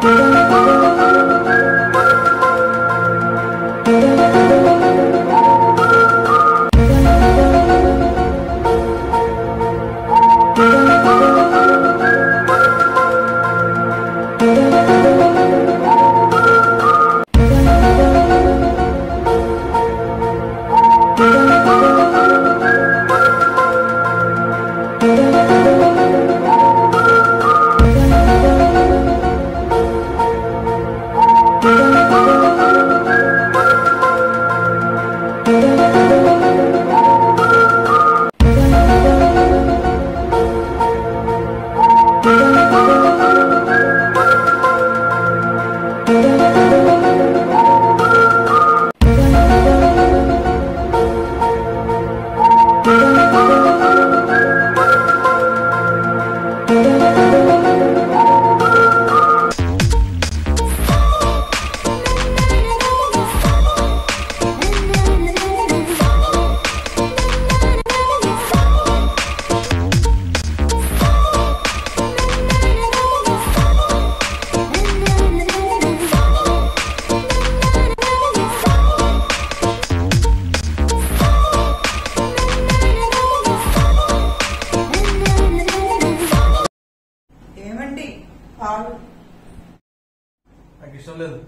ఏమండి పాలు నాకు ఇష్టం లేదు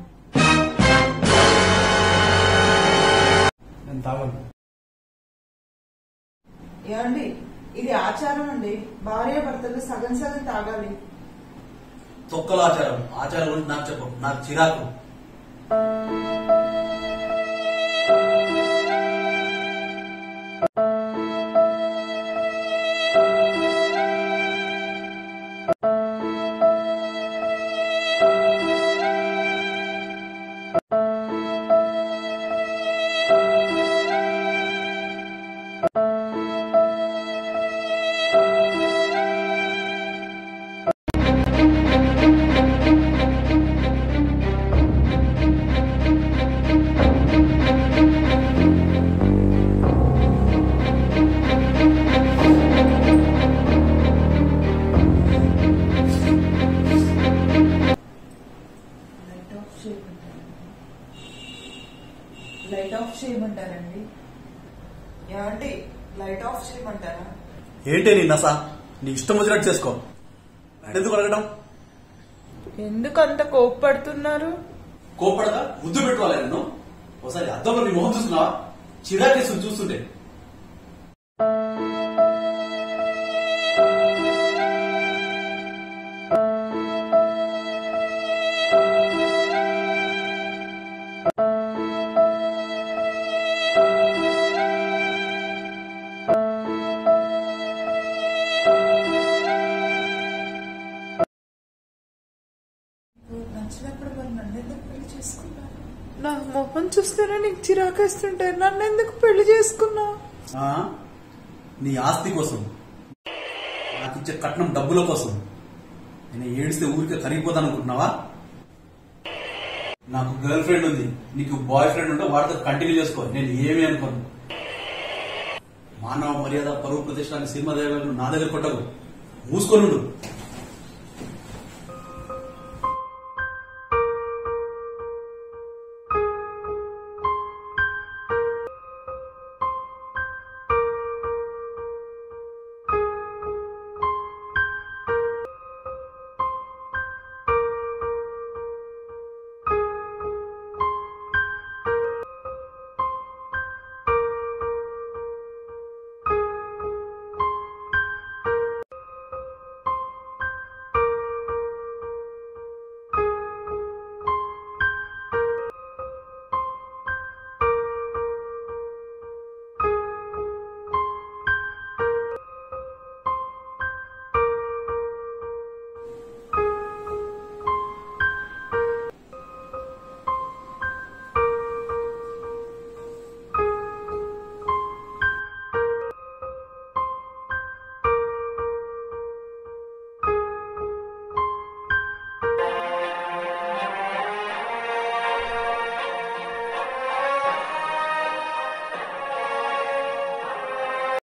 నేను తాగను ఏమండి ఇది ఆచారం అండి భార్య భర్తలు సగం సగం తాగాలి తొక్కల ఆచారం ఆచారం గురించి నాకు చెప్పు నాకు చిరాకు లైట్ ఆఫ్ చేయమంటారండి లైట్ ఆఫ్ చేయమంటారండి ఏమండి లైట్ ఆఫ్ చేయమంటారా ఏంటి నీ నస నీ ఇష్టం వచ్చినట్టు చేసుకో ఎందుకు అడగడం ఎందుకు అంత కోప్పడుతున్నారు కోపడగా ముద్దు పెట్టుకోవాలి నన్ను ఒకసారి అద్దంలో నీ మొహం చూసుకున్నావా చిరాకేస్తుంది చూస్తుంటే నచ్చినప్పుడు మరి నన్ను ఎందుకు పెళ్లి చేసుకున్నారు నా మొహం చూస్తేనే నీకు చిరాకేస్తుంటే నన్ను ఎందుకు పెళ్లి చేసుకున్నావు ఆ? నీ ఆస్తి కోసం నాకు ఇచ్చే కట్నం డబ్బుల కోసం నేను ఏడిస్తే ఊరికే కరిగిపోతాను అనుకుంటున్నావా నాకు గర్ల్ ఫ్రెండ్ ఉంది నీకు బాయ్ ఫ్రెండ్ ఉంటే వాడితో కంటిన్యూ చేసుకో నేను ఏమీ అనుకోను మానవ మర్యాద పరువు ప్రతిష్టాన్ని సినిమా దగ్గర నా దగ్గర కొట్టకు మూసుకొని ఉండు